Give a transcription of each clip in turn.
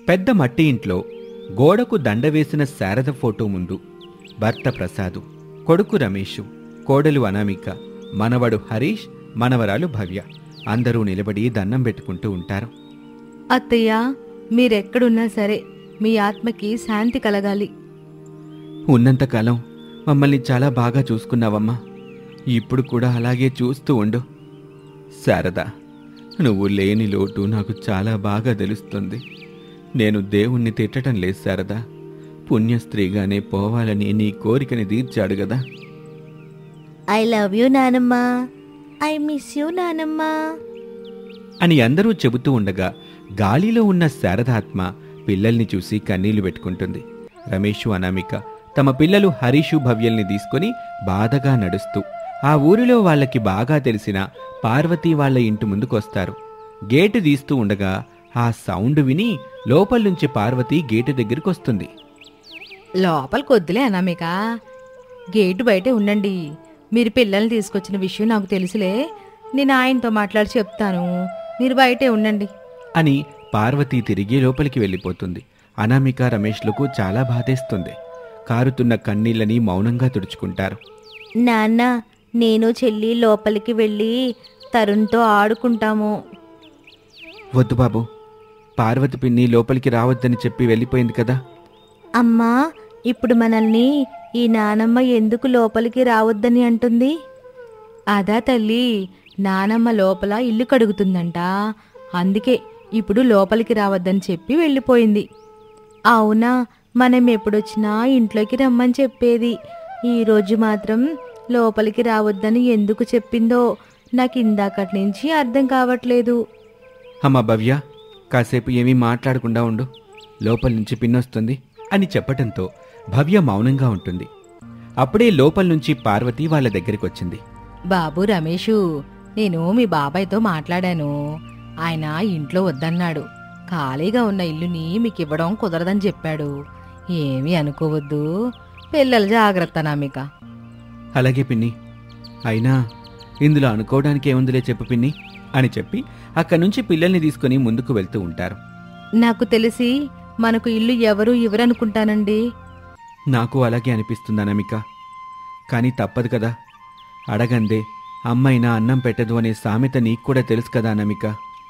పెద్ద మట్టి ఇంట్లో గోడకు దండ వేసిన శారద ఫోటో ముందు భర్త ప్రసాదు కొడుకు రమేషు కోడలు అనామిక మనవడు హరీష్ మనవరాలు భవ్య అందరూ నిలబడి దండం పెట్టుకుంటూ ఉంటారు అత్తయ్య మీరెక్కడున్నా సరే మీ ఆత్మకి శాంతి కలగాలి ఉన్నంతకాలం మమ్మల్ని చాలా బాగా చూసుకున్నావమ్మా ఇప్పుడు కూడా అలాగే చూస్తూ ఉండు శారద నువ్వు లేని లోటు నాకు చాలా బాగా తెలుస్తుంది నేను దేవుణ్ణి తిట్టడం లేదు శారద పుణ్యస్త్రీగానే పోవాలని నీ కోరికని తీర్చాడు కదా ఐ లవ్ యూ నానమ్మా ఐ మిస్ యూ నానమ్మా అని అందరూ చెబుతూ ఉండగా గాలిలో ఉన్న శారదాత్మ పిల్లల్ని చూసి కన్నీళ్లు పెట్టుకుంటుంది రమేషు అనామిక తమ పిల్లలు హరీషు భవ్యల్ని తీసుకుని బాధగా నడుస్తూ ఆ ఊరిలో వాళ్ళకి బాగా తెలిసిన పార్వతీ వాళ్ళ ఇంటి ముందుకొస్తారు గేటు తీస్తూ ఉండగా ఆ సౌండ్ విని లోపల నుంచి పార్వతి గేటు దగ్గరికి వస్తుంది లోపలికి వద్దులే అనామిక గేటు బయటే ఉండండి మీరు పిల్లల్ని తీసుకొచ్చిన విషయం నాకు తెలుసులే నేను ఆయనతో మాట్లాడి చెప్తాను మీరు బయటే ఉండండి అని పార్వతి తిరిగి లోపలికి వెళ్ళిపోతుంది అనామిక రమేష్లకు చాలా బాధేస్తుంది కారుతున్న కన్నీళ్ళని మౌనంగా తుడుచుకుంటారు నాన్న నేను చెల్లి లోపలికి వెళ్ళి తరుణ్తో ఆడుకుంటాము వద్దు బాబు పార్వతి పిన్ని లోపలికి రావద్దని చెప్పి వెళ్ళిపోయింది కదా అమ్మా ఇప్పుడు మనల్ని ఈ నానమ్మ ఎందుకు లోపలికి రావద్దని అంటుంది అదా తల్లి నానమ్మ లోపల ఇల్లు కడుగుతుందంట అందుకే ఇప్పుడు లోపలికి రావద్దని చెప్పి వెళ్ళిపోయింది అవునా మనం ఎప్పుడొచ్చినా ఇంట్లోకి రమ్మని చెప్పేది ఈరోజు మాత్రం లోపలికి రావద్దని ఎందుకు చెప్పిందో నాకు ఇందాకటి నుంచి అర్థం కావట్లేదు అమ్మ భవ్య కాసేపు ఏమీ మాట్లాడకుండా ఉండు లోపల నుంచి పిన్నొస్తుంది అని చెప్పటంతో భవ్య మౌనంగా ఉంటుంది అప్పుడే లోపల నుంచి పార్వతి వాళ్ళ దగ్గరికి వచ్చింది బాబు రమేషు నేను మీ బాబాయ్తో మాట్లాడాను ఆయన ఇంట్లో వద్దన్నాడు ఖాళీగా ఉన్న ఇల్లుని మీకు ఇవ్వడం కుదరదని చెప్పాడు ఏమీ అనుకోవద్దు పిల్లలు జాగ్రత్త నామిక అలాగే పిన్ని అయినా ఇందులో అనుకోవడానికి ఏముందిలే చెప్పు పిన్ని అని చెప్పి అక్కడి నుంచి పిల్లల్ని తీసుకుని ముందుకు వెళ్తూ ఉంటారు నాకు తెలిసి మనకు ఇల్లు ఎవరు ఇవ్వరనుకుంటానండి నాకు అలాగే అనిపిస్తుంది అనామిక కానీ తప్పదు కదా అడగందే అమ్మైనా అన్నం పెట్టదు అనే సామెత నీకు కూడా తెలుసు కదా అనామిక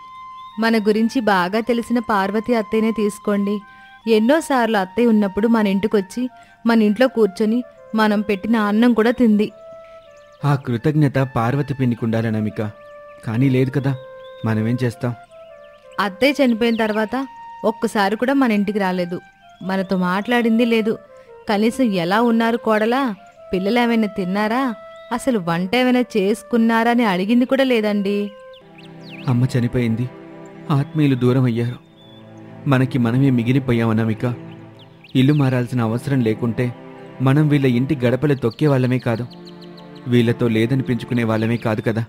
మన గురించి బాగా తెలిసిన పార్వతి అత్తయ్యనే తీసుకోండి ఎన్నోసార్లు అత్తయ్య ఉన్నప్పుడు మన ఇంటికొచ్చి మన ఇంట్లో కూర్చొని మనం పెట్టిన అన్నం కూడా తింది ఆ కృతజ్ఞత పార్వతి పిన్నికి ఉండాలనమిక కానీ లేదు కదా మనమేం చేస్తాం అత్తయ్య చనిపోయిన తర్వాత ఒక్కసారి కూడా మన ఇంటికి రాలేదు మనతో మాట్లాడింది లేదు కనీసం ఎలా ఉన్నారు కోడలా పిల్లలు ఏమైనా తిన్నారా అసలు వంట ఏమైనా చేసుకున్నారా అని అడిగింది కూడా లేదండి అమ్మ చనిపోయింది ఆత్మీయులు దూరం అయ్యారు మనకి మనమే మిగిలిపోయామనమిక ఇల్లు మారాల్సిన అవసరం లేకుంటే మనం వీళ్ళ ఇంటి గడపలు తొక్కే వాళ్ళమే కాదు వీళ్ళతో లేదనిపించుకునే వాళ్ళమే కాదు కదా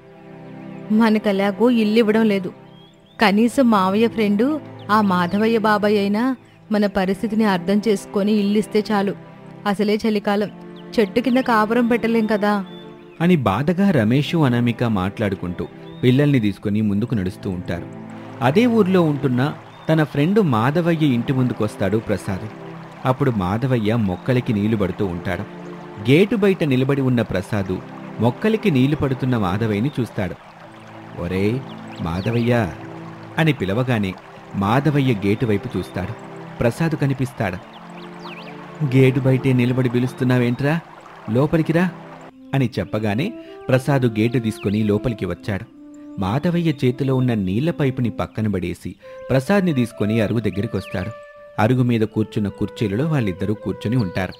మనకలాగూ ఇల్లు ఇవ్వడం లేదు కనీసం మావయ్య ఫ్రెండు ఆ మాధవయ్య బాబాయ్ అయినా మన పరిస్థితిని అర్థం చేసుకొని ఇల్లు ఇస్తే చాలు అసలే చలికాలం చెట్టు కింద కాపురం పెట్టలేం కదా అని బాధగా రమేషు అనామిక మాట్లాడుకుంటూ పిల్లల్ని తీసుకుని ముందుకు నడుస్తూ ఉంటారు అదే ఊర్లో ఉంటున్న తన ఫ్రెండు మాధవయ్య ఇంటి ముందుకొస్తాడు ప్రసాద్ అప్పుడు మాధవయ్య మొక్కలకి నీళ్లు పడుతూ ఉంటాడు గేటు బయట నిలబడి ఉన్న ప్రసాదు మొక్కలకి నీళ్లు పడుతున్న మాధవయ్యని చూస్తాడు ఒరే మాధవయ్య అని పిలవగానే మాధవయ్య గేటు వైపు చూస్తాడు ప్రసాద్ కనిపిస్తాడు గేటు బయటే నిలబడి పిలుస్తున్నావేంట్రా లోపలికి రా అని చెప్పగానే ప్రసాదు గేటు తీసుకుని లోపలికి వచ్చాడు మాధవయ్య చేతిలో ఉన్న నీళ్ల పైపుని పక్కన పడేసి ప్రసాద్ని తీసుకుని అరుగు దగ్గరికి వస్తాడు అరుగు మీద కూర్చున్న కుర్చీలలో వాళ్ళిద్దరూ కూర్చుని ఉంటారు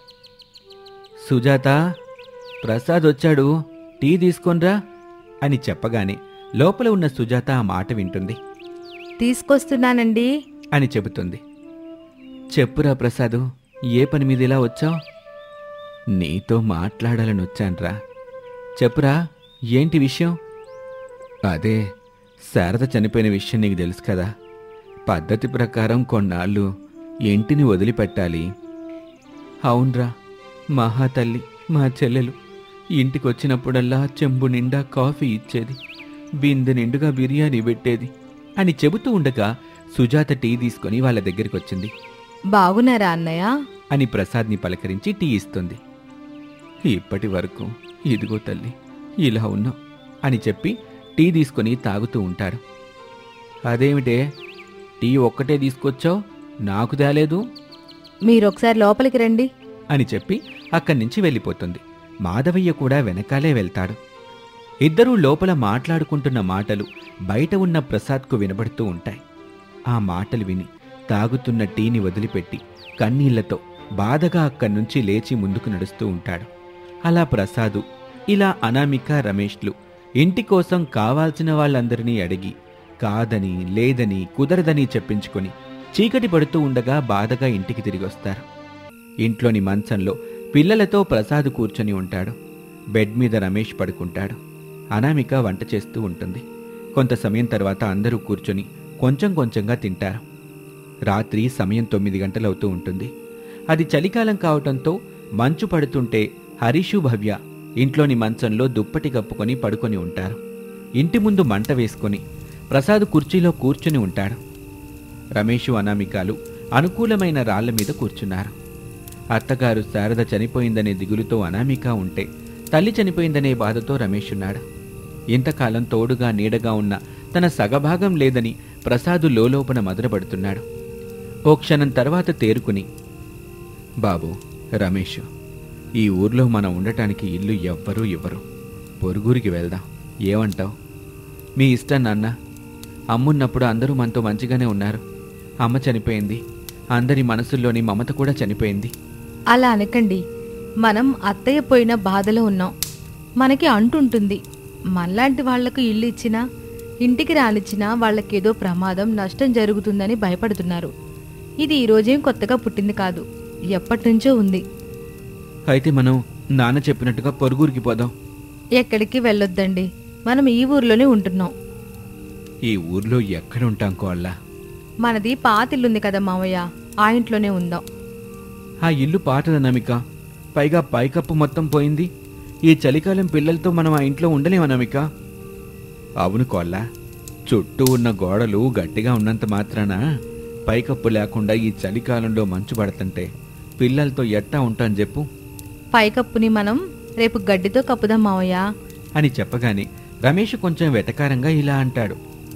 సుజాత ప్రసాద్ వచ్చాడు టీ తీసుకొనిరా అని చెప్పగానే లోపల ఉన్న సుజాత ఆ మాట వింటుంది తీసుకొస్తున్నానండి అని చెబుతుంది చెప్పురా ప్రసాదు ఏ పని మీద ఇలా వచ్చావు నీతో మాట్లాడాలని వచ్చాన్రా చెప్పురా ఏంటి విషయం అదే శారద చనిపోయిన విషయం నీకు తెలుసు కదా పద్ధతి ప్రకారం కొన్నాళ్ళు ఇంటిని వదిలిపెట్టాలి అవునరా మహాతల్లి మా చెల్లెలు ఇంటికి వచ్చినప్పుడల్లా చెంబు నిండా కాఫీ ఇచ్చేది బిందె నిండుగా బిర్యానీ పెట్టేది అని చెబుతూ ఉండగా సుజాత టీ తీసుకొని వాళ్ళ దగ్గరికి వచ్చింది బాగున్నారా అన్నయ్య అని ప్రసాద్ని పలకరించి టీ ఇస్తుంది ఇప్పటి వరకు ఇదిగో తల్లి ఇలా ఉన్నావు అని చెప్పి టీ తీసుకొని తాగుతూ ఉంటాడు అదేమిటే టీ ఒక్కటే తీసుకొచ్చావు నాకు తేలేదు మీరొకసారి లోపలికి రండి అని చెప్పి అక్కడి నుంచి వెళ్ళిపోతుంది మాధవయ్య కూడా వెనకాలే వెళ్తాడు ఇద్దరూ లోపల మాట్లాడుకుంటున్న మాటలు బయట ఉన్న ప్రసాద్కు వినబడుతూ ఉంటాయి ఆ మాటలు విని తాగుతున్న టీని వదిలిపెట్టి కన్నీళ్లతో బాధగా అక్కడి నుంచి లేచి ముందుకు నడుస్తూ ఉంటాడు అలా ప్రసాదు ఇలా అనామిక రమేష్లు ఇంటి కోసం కావాల్సిన వాళ్ళందరినీ అడిగి కాదని లేదని కుదరదని చెప్పించుకొని చీకటి పడుతూ ఉండగా బాధగా ఇంటికి తిరిగొస్తారు ఇంట్లోని మంచంలో పిల్లలతో ప్రసాద్ కూర్చొని ఉంటాడు బెడ్ మీద రమేష్ పడుకుంటాడు అనామిక వంట చేస్తూ ఉంటుంది కొంత సమయం తర్వాత అందరూ కూర్చొని కొంచెం కొంచెంగా తింటారు రాత్రి సమయం తొమ్మిది గంటలవుతూ ఉంటుంది అది చలికాలం కావటంతో మంచు పడుతుంటే హరీషు భవ్య ఇంట్లోని మంచంలో దుప్పటి కప్పుకొని పడుకొని ఉంటారు ఇంటి ముందు మంట వేసుకొని ప్రసాద్ కుర్చీలో కూర్చుని ఉంటాడు రమేషు అనామికాలు అనుకూలమైన రాళ్ల మీద కూర్చున్నారు అత్తగారు శారద చనిపోయిందనే దిగులుతో అనామిక ఉంటే తల్లి చనిపోయిందనే బాధతో రమేష్ ఉన్నాడు ఇంతకాలం తోడుగా నీడగా ఉన్న తన సగభాగం లేదని ప్రసాదు లోలోపన మదనపడుతున్నాడు ఓ క్షణం తర్వాత తేరుకుని బాబు రమేష్ ఈ ఊర్లో మనం ఉండటానికి ఇల్లు ఎవ్వరూ ఇవ్వరు పొరుగురికి వెళ్దాం ఏమంటావు మీ ఇష్టం నాన్న అమ్మున్నప్పుడు అందరూ మనతో మంచిగానే ఉన్నారు అమ్మ చనిపోయింది అందరి మనసుల్లోని మమత కూడా చనిపోయింది అలా అనకండి మనం అత్తయ్య పోయిన బాధలో ఉన్నాం మనకి అంటుంటుంది మనలాంటి వాళ్లకు ఇల్లు ఇచ్చినా ఇంటికి రానిచ్చినా వాళ్ళకేదో ప్రమాదం నష్టం జరుగుతుందని భయపడుతున్నారు ఇది ఈరోజేం కొత్తగా పుట్టింది కాదు ఎప్పటినుంచో ఉంది అయితే మనం నాన్న చెప్పినట్టుగా పొరుగురికి పోదాం ఎక్కడికి వెళ్ళొద్దండి మనం ఈ ఊర్లోనే ఉంటున్నాం ఈ ఊర్లో ఎక్కడ ఉంటాం కోళ్ళ మనది పాతిల్లుంది కదా మావయ్య ఆ ఇంట్లోనే ఉందాం ఆ ఇల్లు పాతదనమిక పైగా పైకప్పు మొత్తం పోయింది ఈ చలికాలం పిల్లలతో మనం ఆ ఇంట్లో ఉండలేమనమిక అవును కోళ్ళ చుట్టూ ఉన్న గోడలు గట్టిగా ఉన్నంత మాత్రాన పైకప్పు లేకుండా ఈ చలికాలంలో మంచు పడుతుంటే పిల్లలతో ఎట్టా ఉంటాం చెప్పు పైకప్పుని మనం రేపు గడ్డితో కప్పుదాం మావయ్య అని చెప్పగానే రమేష్ కొంచెం వెటకారంగా ఇలా అంటాడు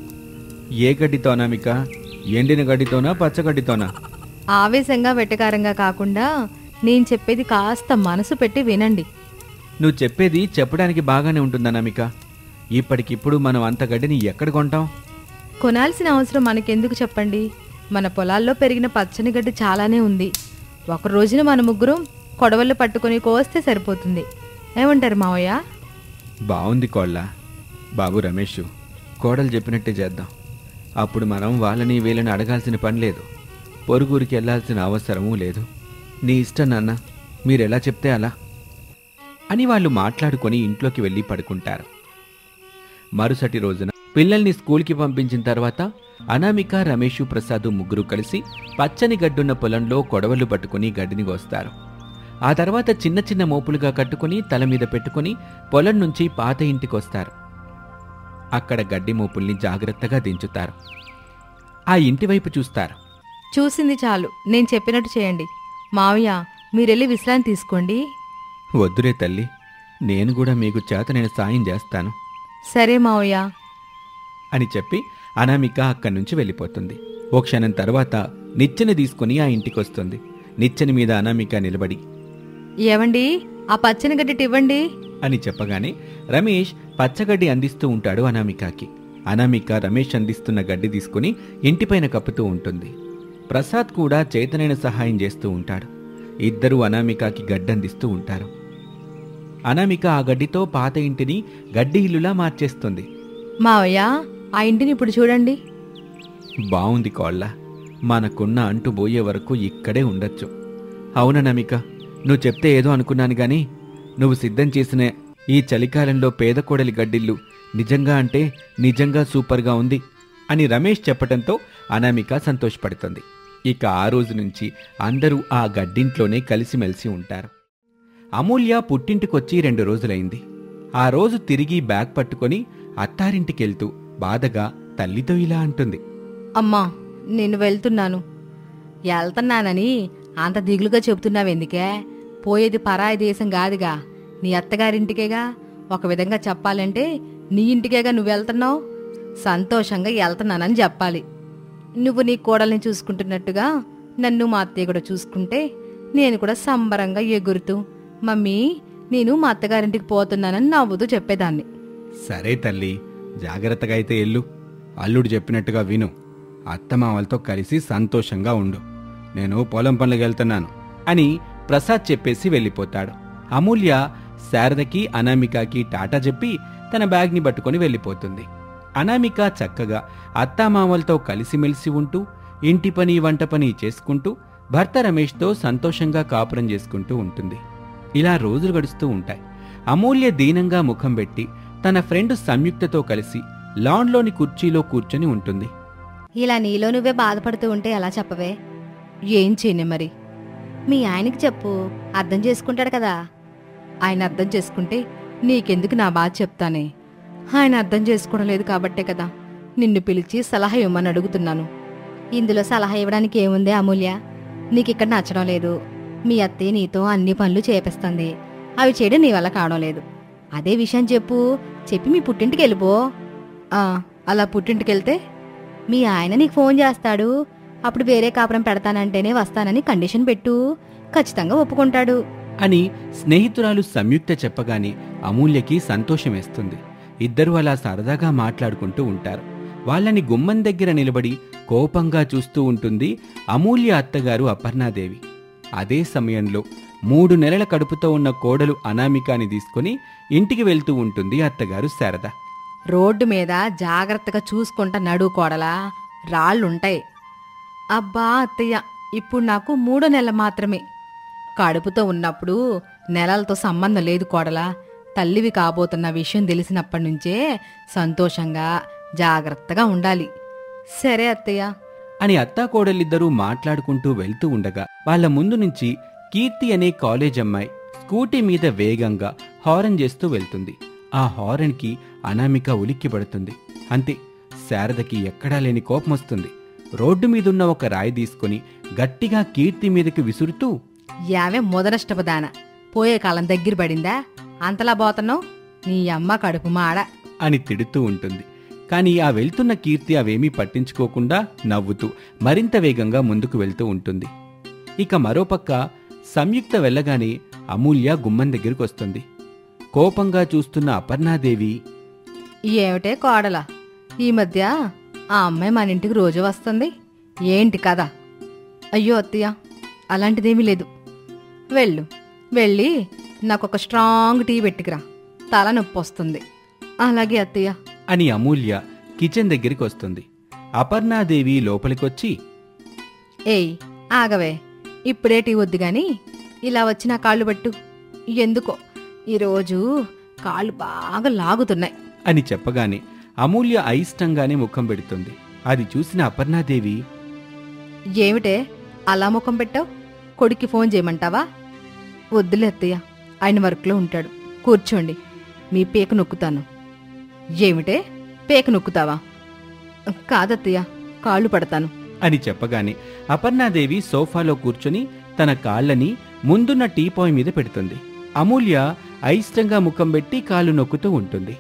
ఏ గడ్డితో అనామిక ఎండిన గడ్డితోనా పచ్చగడ్డితోనా ఆవేశంగా వెటకారంగా కాకుండా నేను చెప్పేది కాస్త మనసు పెట్టి వినండి నువ్వు చెప్పేది చెప్పడానికి బాగానే ఉంటుందనామిక ఇప్పటికిప్పుడు మనం అంత గడ్డిని ఎక్కడ కొంటాం కొనాల్సిన అవసరం మనకెందుకు చెప్పండి మన పొలాల్లో పెరిగిన పచ్చని గడ్డి చాలానే ఉంది ఒక రోజున మన ముగ్గురం కొడవళ్ళు పట్టుకొని కోస్తే సరిపోతుంది ఏమంటారు మావయ్య బాగుంది కోళ్ళ బాబు రమేష్ కోడలు చెప్పినట్టే చేద్దాం అప్పుడు మనం వాళ్ళని వీళ్ళని అడగాల్సిన పని లేదు పొరుగురికి వెళ్ళాల్సిన అవసరమూ లేదు నీ ఇష్టం నాన్న మీరెలా చెప్తే అలా అని వాళ్ళు మాట్లాడుకొని ఇంట్లోకి వెళ్ళి పడుకుంటారు మరుసటి రోజున పిల్లల్ని స్కూల్కి పంపించిన తర్వాత అనామిక రమేష్ ప్రసాద్ ముగ్గురు కలిసి పచ్చని గడ్డున్న పొలంలో కొడవలు పట్టుకుని గడ్డిని కోస్తారు ఆ తర్వాత చిన్న చిన్న మోపులుగా కట్టుకుని తల మీద పెట్టుకుని పొలం నుంచి పాత ఇంటికొస్తారు అక్కడ గడ్డి మోపుల్ని జాగ్రత్తగా దించుతారు ఆ ఇంటి వైపు చూస్తారు చూసింది చాలు నేను చెప్పినట్టు చేయండి మావయ్య మీరెళ్ళి విశ్రాంతి తీసుకోండి వద్దురే తల్లి నేను కూడా మీకు చేత నేను సాయం చేస్తాను సరే మావయ్య అని చెప్పి అనామిక అక్కడి నుంచి వెళ్ళిపోతుంది ఓ క్షణం తర్వాత నిచ్చెన తీసుకుని ఆ ఇంటికొస్తుంది నిచ్చెన మీద అనామిక నిలబడి ఏవండి ఆ పచ్చని గడ్డి ఇవ్వండి అని చెప్పగానే రమేష్ పచ్చగడ్డి అందిస్తూ ఉంటాడు అనామికకి అనామిక రమేష్ అందిస్తున్న గడ్డి తీసుకుని ఇంటిపైన కప్పుతూ ఉంటుంది ప్రసాద్ కూడా చేతనైన సహాయం చేస్తూ ఉంటాడు ఇద్దరూ అనామికకి గడ్డి అందిస్తూ ఉంటారు అనామిక ఆ గడ్డితో పాత ఇంటిని గడ్డి ఇల్లులా మార్చేస్తుంది మావయ్య ఆ ఇంటిని ఇప్పుడు చూడండి బావుంది కోళ్ళ మనకున్న అంటు పోయే వరకు ఇక్కడే ఉండొచ్చు అవునా నమిక నువ్వు చెప్తే ఏదో అనుకున్నాను గాని నువ్వు సిద్ధం చేసిన ఈ చలికాలంలో పేద కోడలి గడ్డిల్లు నిజంగా అంటే నిజంగా సూపర్గా ఉంది అని రమేష్ చెప్పటంతో అనామిక సంతోషపడుతుంది ఇక ఆ రోజు నుంచి అందరూ ఆ గడ్డింట్లోనే కలిసిమెలిసి ఉంటారు అమూల్య పుట్టింటికొచ్చి రెండు రోజులైంది ఆ రోజు తిరిగి బ్యాగ్ పట్టుకొని అత్తారింటికెళ్తూ బాధగా తల్లితో ఇలా అంటుంది అమ్మా నేను వెళ్తున్నాను వెళ్తున్నానని అంత దిగులుగా చెబుతున్నావెందుకే పోయేది పరాయి దేశం కాదుగా నీ అత్తగారింటికేగా ఒక విధంగా చెప్పాలంటే నీ ఇంటికేగా నువ్వు వెళ్తున్నావు సంతోషంగా వెళ్తున్నానని చెప్పాలి నువ్వు నీ కోడల్ని చూసుకుంటున్నట్టుగా నన్ను మా అత్తయ్య కూడా చూసుకుంటే నేను కూడా సంబరంగా ఎగురుతూ మమ్మీ నేను మా అత్తగారింటికి పోతున్నానని నవ్వుతూ చెప్పేదాన్ని సరే తల్లి జాగ్రత్తగా అయితే ఎల్లు అల్లుడు చెప్పినట్టుగా విను అత్తమామలతో కలిసి సంతోషంగా ఉండు నేను పొలం పనులకు వెళ్తున్నాను అని ప్రసాద్ చెప్పేసి వెళ్ళిపోతాడు అమూల్య శారదకి అనామికకి టాటా చెప్పి తన బ్యాగ్ని పట్టుకొని వెళ్ళిపోతుంది అనామిక చక్కగా అత్తామామలతో కలిసిమెలిసి ఉంటూ ఇంటి పని వంట పని చేసుకుంటూ భర్త రమేష్తో సంతోషంగా కాపురం చేసుకుంటూ ఉంటుంది ఇలా రోజులు గడుస్తూ ఉంటాయి అమూల్య దీనంగా ముఖం పెట్టి తన ఫ్రెండ్ సంయుక్తతో కలిసి లాన్లోని కుర్చీలో కూర్చొని ఉంటుంది ఇలా నీలో నువ్వే బాధపడుతూ ఉంటే ఎలా చెప్పవే ఏం చేయనే మరి మీ ఆయనకి చెప్పు అర్థం చేసుకుంటాడు కదా ఆయన అర్థం చేసుకుంటే నీకెందుకు నా బాధ చెప్తానే ఆయన అర్థం చేసుకోవడం లేదు కాబట్టే కదా నిన్ను పిలిచి సలహా ఇవ్వమని అడుగుతున్నాను ఇందులో సలహా ఇవ్వడానికి ఏముంది అమూల్య నీకిక్కడ నచ్చడం లేదు మీ అత్తయ్య నీతో అన్ని పనులు చేపిస్తుంది అవి చేయడం నీ వల్ల కావడం లేదు అదే విషయం చెప్పు చెప్పి మీ పుట్టింటికి వెళ్ళిపో ఆ, అలా పుట్టింటికి వెళ్తే మీ ఆయన నీకు ఫోన్ చేస్తాడు అప్పుడు వేరే కాపురం పెడతానంటేనే వస్తానని కండిషన్ పెట్టు ఖచ్చితంగా ఒప్పుకుంటాడు అని స్నేహితురాలు సంయుక్త చెప్పగానే అమూల్యకి సంతోషమేస్తుంది ఇద్దరు అలా సరదాగా మాట్లాడుకుంటూ ఉంటారు వాళ్ళని గుమ్మం దగ్గర నిలబడి కోపంగా చూస్తూ ఉంటుంది అమూల్య అత్తగారు అపర్ణాదేవి అదే సమయంలో మూడు నెలల కడుపుతో ఉన్న కోడలు అనామికాని తీసుకుని ఇంటికి వెళ్తూ ఉంటుంది అత్తగారు శారద రోడ్డు మీద జాగ్రత్తగా చూసుకుంటా నడు కోడలా రాళ్ళుంటాయి అబ్బా అత్తయ్య ఇప్పుడు నాకు మూడో నెల మాత్రమే కడుపుతో ఉన్నప్పుడు నెలలతో సంబంధం లేదు కోడలా తల్లివి కాబోతున్న విషయం తెలిసినప్పటి నుంచే సంతోషంగా జాగ్రత్తగా ఉండాలి సరే అత్తయ్య అని అత్తాకోడలిద్దరూ మాట్లాడుకుంటూ వెళ్తూ ఉండగా వాళ్ళ ముందు నుంచి కీర్తి అనే కాలేజ్ అమ్మాయి స్కూటీ మీద వేగంగా హారన్ చేస్తూ వెళ్తుంది ఆ హారన్కి అనామిక ఉలిక్కి పడుతుంది అంతే శారదకి ఎక్కడా లేని కోపం వస్తుంది రోడ్డు మీదున్న ఒక రాయి తీసుకుని గట్టిగా కీర్తి మీదకి విసురుతూ యావే మొదనష్టపదాన పోయే కాలం దగ్గర పడిందా అంతలా పోతున్నావు నీ అమ్మ కడుపు మాడ అని తిడుతూ ఉంటుంది కానీ ఆ వెళ్తున్న కీర్తి అవేమీ పట్టించుకోకుండా నవ్వుతూ మరింత వేగంగా ముందుకు వెళ్తూ ఉంటుంది ఇక మరోపక్క సంయుక్త వెళ్ళగానే అమూల్య గుమ్మం దగ్గరికి వస్తుంది కోపంగా చూస్తున్న అపర్ణాదేవి ఏమిటే కోడల ఈ మధ్య ఆ అమ్మాయి మన ఇంటికి రోజు వస్తుంది ఏంటి కదా అయ్యో అత్తయ్య అలాంటిదేమీ లేదు వెళ్ళు వెళ్ళి నాకు ఒక స్ట్రాంగ్ టీ పెట్టుకురా తల నొప్పి వస్తుంది అలాగే అత్తయ్య అని అమూల్య కిచెన్ దగ్గరికి వస్తుంది అపర్ణాదేవి లోపలికొచ్చి ఏయ్ ఆగవే ఇప్పుడే టీ వద్దు గాని ఇలా వచ్చి నా కాళ్ళు పట్టు ఎందుకో ఈరోజు కాళ్ళు బాగా లాగుతున్నాయి అని చెప్పగానే అమూల్య అయిష్టంగానే ముఖం పెడుతుంది అది చూసిన అపర్ణాదేవి ఏమిటే అలా ముఖం పెట్టావు కొడుక్కి ఫోన్ చేయమంటావా వద్దులే అత్తయ్య ఆయన వర్క్లో ఉంటాడు కూర్చోండి మీ పేక నొక్కుతాను ఏమిటే పేక నొక్కుతావా కాదత్తయ్య కాళ్ళు పడతాను అని చెప్పగానే అపర్ణాదేవి సోఫాలో కూర్చొని తన కాళ్ళని ముందున్న టీపాయ్ మీద పెడుతుంది అమూల్య అయిష్టంగా ముఖం పెట్టి కాళ్ళు నొక్కుతూ ఉంటుంది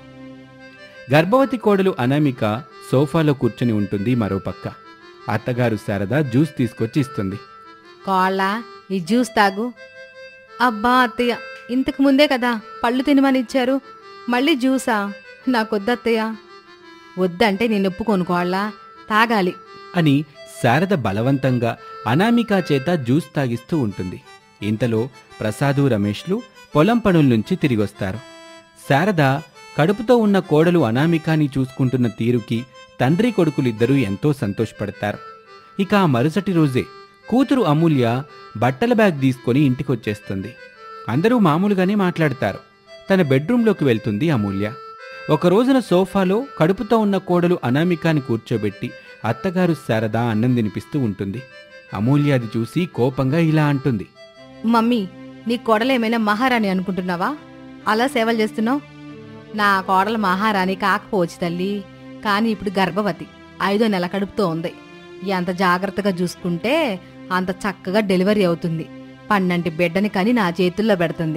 గర్భవతి కోడలు అనామిక సోఫాలో కూర్చొని ఉంటుంది మరోపక్క అత్తగారు శారద జ్యూస్ తీసుకొచ్చి ఇస్తుంది కాళ్ళ ఈ జ్యూస్ తాగు అబ్బా అత్తయ్య ఇంతకు ముందే కదా పళ్ళు తినమని ఇచ్చారు మళ్ళీ జ్యూసా నాకొద్దు అత్తయ్య వద్దంటే నేను ఒప్పుకోను కోళ్ళ తాగాలి అని శారద బలవంతంగా అనామిక చేత జ్యూస్ తాగిస్తూ ఉంటుంది ఇంతలో ప్రసాదు రమేష్లు పొలం పనుల నుంచి తిరిగొస్తారు శారద కడుపుతో ఉన్న కోడలు అనామికాని చూసుకుంటున్న తీరుకి తండ్రి కొడుకులిద్దరూ ఎంతో సంతోషపడతారు ఇక ఆ మరుసటి రోజే కూతురు అమూల్య బట్టల బ్యాగ్ తీసుకొని ఇంటికొచ్చేస్తుంది అందరూ మామూలుగానే మాట్లాడతారు తన బెడ్రూంలోకి వెళ్తుంది అమూల్య ఒక రోజున సోఫాలో కడుపుతో ఉన్న కోడలు అనామికాని కూర్చోబెట్టి అత్తగారు శారద అన్నం తినిపిస్తూ ఉంటుంది అమూల్య అది చూసి కోపంగా ఇలా అంటుంది మమ్మీ నీ కోడలేమైనా మహారాణి అనుకుంటున్నావా అలా సేవలు చేస్తున్నావు నా కోడలు మహారాణి కాకపోవచ్చు తల్లి కానీ ఇప్పుడు గర్భవతి ఐదో నెల కడుపుతో ఉంది ఎంత జాగ్రత్తగా చూసుకుంటే అంత చక్కగా డెలివరీ అవుతుంది పన్నంటి బిడ్డని కని నా చేతుల్లో పెడుతుంది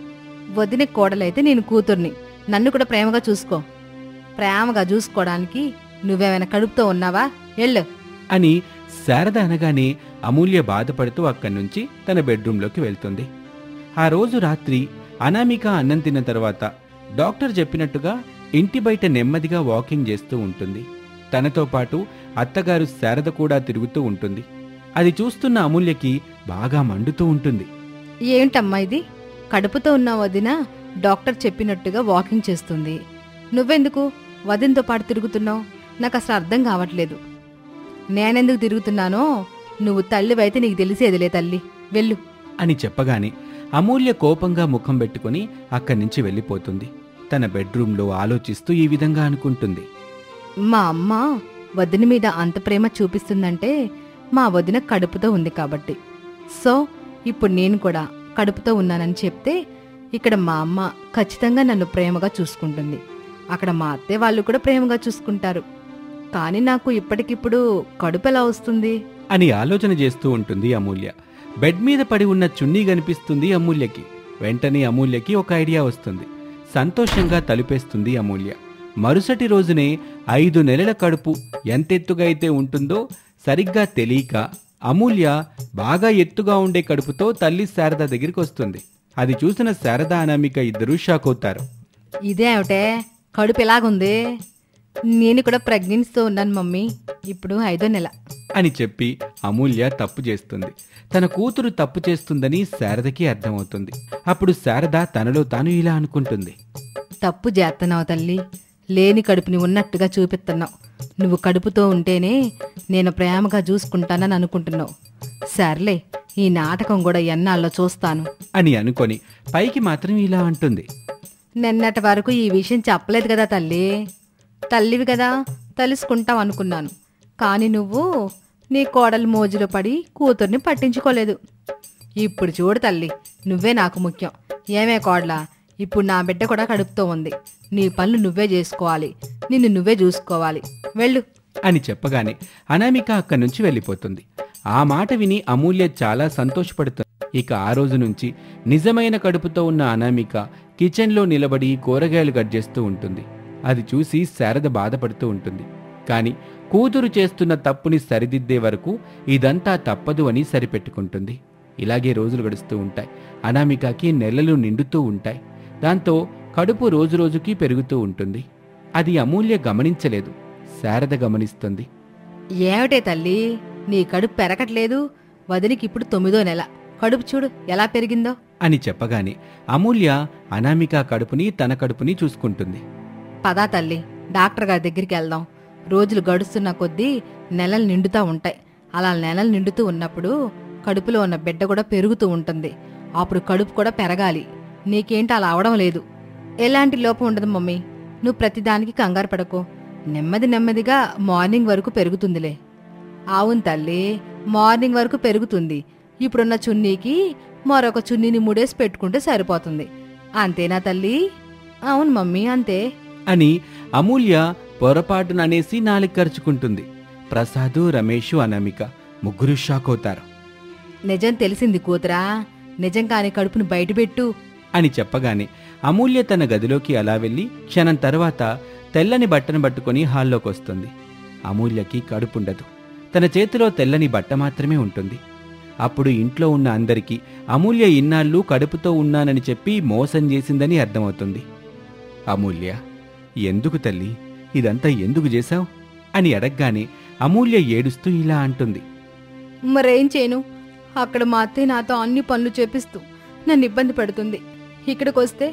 వదిన కోడలైతే నేను కూతుర్ని నన్ను కూడా ప్రేమగా చూసుకో ప్రేమగా చూసుకోవడానికి నువ్వేమైనా కడుపుతో ఉన్నావా ఎళ్ళు అని శారద అనగానే అమూల్య బాధపడుతూ అక్కడి నుంచి తన బెడ్రూంలోకి వెళ్తుంది ఆ రోజు రాత్రి అనామిక అన్నం తిన్న తర్వాత డాక్టర్ చెప్పినట్టుగా ఇంటి బయట నెమ్మదిగా వాకింగ్ చేస్తూ ఉంటుంది తనతో పాటు అత్తగారు శారద కూడా తిరుగుతూ ఉంటుంది అది చూస్తున్న అమూల్యకి బాగా మండుతూ ఉంటుంది ఏంటమ్మా ఇది కడుపుతో ఉన్న వదిన డాక్టర్ చెప్పినట్టుగా వాకింగ్ చేస్తుంది నువ్వెందుకు వదినతో పాటు తిరుగుతున్నావు నాకు అసలు అర్థం కావట్లేదు నేనెందుకు తిరుగుతున్నానో నువ్వు తల్లివైతే నీకు తెలిసేదిలే తల్లి వెళ్ళు అని చెప్పగానే అమూల్య కోపంగా ముఖం పెట్టుకుని అక్కడి నుంచి వెళ్ళిపోతుంది తన బెడ్రూంలో ఆలోచిస్తూ ఈ విధంగా అనుకుంటుంది మా అమ్మ వదిన మీద అంత ప్రేమ చూపిస్తుందంటే మా వదిన కడుపుతో ఉంది కాబట్టి సో ఇప్పుడు నేను కూడా కడుపుతో ఉన్నానని చెప్తే ఇక్కడ మా అమ్మ ఖచ్చితంగా నన్ను ప్రేమగా చూసుకుంటుంది అక్కడ మా అత్తే వాళ్ళు కూడా ప్రేమగా చూసుకుంటారు కానీ నాకు ఇప్పటికిప్పుడు కడుపు ఎలా వస్తుంది అని ఆలోచన చేస్తూ ఉంటుంది అమూల్య బెడ్ మీద పడి ఉన్న చున్నీ కనిపిస్తుంది అమూల్యకి వెంటనే అమూల్యకి ఒక ఐడియా వస్తుంది సంతోషంగా తలుపేస్తుంది అమూల్య మరుసటి రోజునే ఐదు నెలల కడుపు ఎంతెత్తుగా అయితే ఉంటుందో సరిగ్గా తెలియక అమూల్య బాగా ఎత్తుగా ఉండే కడుపుతో తల్లి శారద దగ్గరికి వస్తుంది అది చూసిన శారద అనామిక ఇద్దరూ షాక్ అవుతారు ఇదే ఏమిటే కడుపు ఎలాగుంది నేను కూడా ప్రెగ్నెన్సీతో ఉన్నాను మమ్మీ ఇప్పుడు ఐదో నెల అని చెప్పి అమూల్య తప్పు చేస్తుంది తన కూతురు తప్పు చేస్తుందని శారదకి అర్థమవుతుంది అప్పుడు శారద తనలో తాను ఇలా అనుకుంటుంది తప్పు చేస్తున్నావు తల్లి లేని కడుపుని ఉన్నట్టుగా చూపిస్తున్నావు నువ్వు కడుపుతో ఉంటేనే నేను ప్రేమగా చూసుకుంటానని అనుకుంటున్నావు సర్లే ఈ నాటకం కూడా ఎన్నాళ్ళో చూస్తాను అని అనుకొని పైకి మాత్రం ఇలా అంటుంది నిన్నటి వరకు ఈ విషయం చెప్పలేదు కదా తల్లి తల్లివి కదా తెలుసుకుంటావు అనుకున్నాను కానీ నువ్వు నీ కోడలు మోజులో పడి కూతుర్ని పట్టించుకోలేదు ఇప్పుడు చూడు తల్లి నువ్వే నాకు ముఖ్యం ఏమే కోడలా ఇప్పుడు నా బిడ్డ కూడా కడుపుతో ఉంది నీ పనులు నువ్వే చేసుకోవాలి నిన్ను నువ్వే చూసుకోవాలి వెళ్ళు అని చెప్పగానే అనామిక అక్కడి నుంచి వెళ్ళిపోతుంది ఆ మాట విని అమూల్య చాలా సంతోషపడుతుంది ఇక ఆ రోజు నుంచి నిజమైన కడుపుతో ఉన్న అనామిక కిచెన్లో నిలబడి కూరగాయలు కట్ చేస్తూ ఉంటుంది అది చూసి శారద బాధపడుతూ ఉంటుంది కానీ కూతురు చేస్తున్న తప్పుని సరిదిద్దే వరకు ఇదంతా తప్పదు అని సరిపెట్టుకుంటుంది ఇలాగే రోజులు గడుస్తూ ఉంటాయి అనామికకి నెలలు నిండుతూ ఉంటాయి దాంతో కడుపు రోజురోజుకి పెరుగుతూ ఉంటుంది అది అమూల్య గమనించలేదు శారద గమనిస్తుంది ఏమిటే తల్లి నీ కడుపు పెరగట్లేదు వదినికి ఇప్పుడు తొమ్మిదో నెల కడుపు చూడు ఎలా పెరిగిందో అని చెప్పగానే అమూల్య అనామిక కడుపుని తన కడుపుని చూసుకుంటుంది పదా తల్లి డాక్టర్ గారి దగ్గరికి వెళ్దాం రోజులు గడుస్తున్న కొద్దీ నెలలు నిండుతా ఉంటాయి అలా నెలలు నిండుతూ ఉన్నప్పుడు కడుపులో ఉన్న బిడ్డ కూడా పెరుగుతూ ఉంటుంది అప్పుడు కడుపు కూడా పెరగాలి నీకేంటి అలా అవడం లేదు ఎలాంటి లోపం ఉండదు మమ్మీ నువ్వు ప్రతిదానికి కంగారు పడకు నెమ్మది నెమ్మదిగా మార్నింగ్ వరకు పెరుగుతుందిలే అవును తల్లి మార్నింగ్ వరకు పెరుగుతుంది ఇప్పుడున్న చున్నీకి మరొక చున్నీని ముడేసి పెట్టుకుంటే సరిపోతుంది అంతేనా తల్లి అవును మమ్మీ అంతే అని అమూల్య పొరపాటున అనేసి నాలుగు ఖర్చుకుంటుంది ప్రసాదు రమేషు అనామిక ముగ్గురు షాక్ అవుతారు నిజం తెలిసింది కూతురా నిజం కాని కడుపును బయటపెట్టు అని చెప్పగానే అమూల్య తన గదిలోకి అలా వెళ్ళి క్షణం తర్వాత తెల్లని బట్టను పట్టుకొని హాల్లోకి వస్తుంది అమూల్యకి కడుపుండదు తన చేతిలో తెల్లని బట్ట మాత్రమే ఉంటుంది అప్పుడు ఇంట్లో ఉన్న అందరికీ అమూల్య ఇన్నాళ్ళు కడుపుతో ఉన్నానని చెప్పి మోసం చేసిందని అర్థమవుతుంది అమూల్య ఎందుకు తల్లి ఇదంతా ఎందుకు చేశావు అని అడగగానే అమూల్య ఏడుస్తూ ఇలా అంటుంది మరేం చేయను అక్కడ మా అత్తయ్య నాతో అన్ని పనులు చేపిస్తూ నన్ను ఇబ్బంది పెడుతుంది ఇక్కడికి వస్తే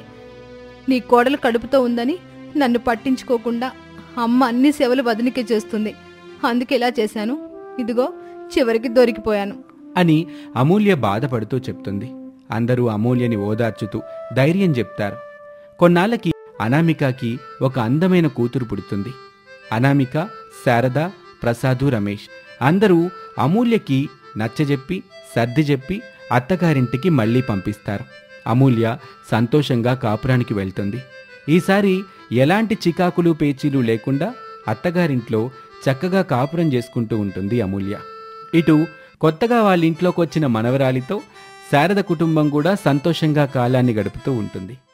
నీ కోడలు కడుపుతో ఉందని నన్ను పట్టించుకోకుండా అమ్మ అన్ని సేవలు వదిలికే చేస్తుంది అందుకే ఇలా చేశాను ఇదిగో చివరికి దొరికిపోయాను అని అమూల్య బాధపడుతూ చెప్తుంది అందరూ అమూల్యని ఓదార్చుతూ ధైర్యం చెప్తారు కొన్నాళ్ళకి అనామికకి ఒక అందమైన కూతురు పుడుతుంది అనామిక శారద ప్రసాదు రమేష్ అందరూ అమూల్యకి నచ్చజెప్పి సర్ది చెప్పి అత్తగారింటికి మళ్ళీ పంపిస్తారు అమూల్య సంతోషంగా కాపురానికి వెళ్తుంది ఈసారి ఎలాంటి చికాకులు పేచీలు లేకుండా అత్తగారింట్లో చక్కగా కాపురం చేసుకుంటూ ఉంటుంది అమూల్య ఇటు కొత్తగా వాళ్ళ ఇంట్లోకి వచ్చిన మనవరాలితో శారద కుటుంబం కూడా సంతోషంగా కాలాన్ని గడుపుతూ ఉంటుంది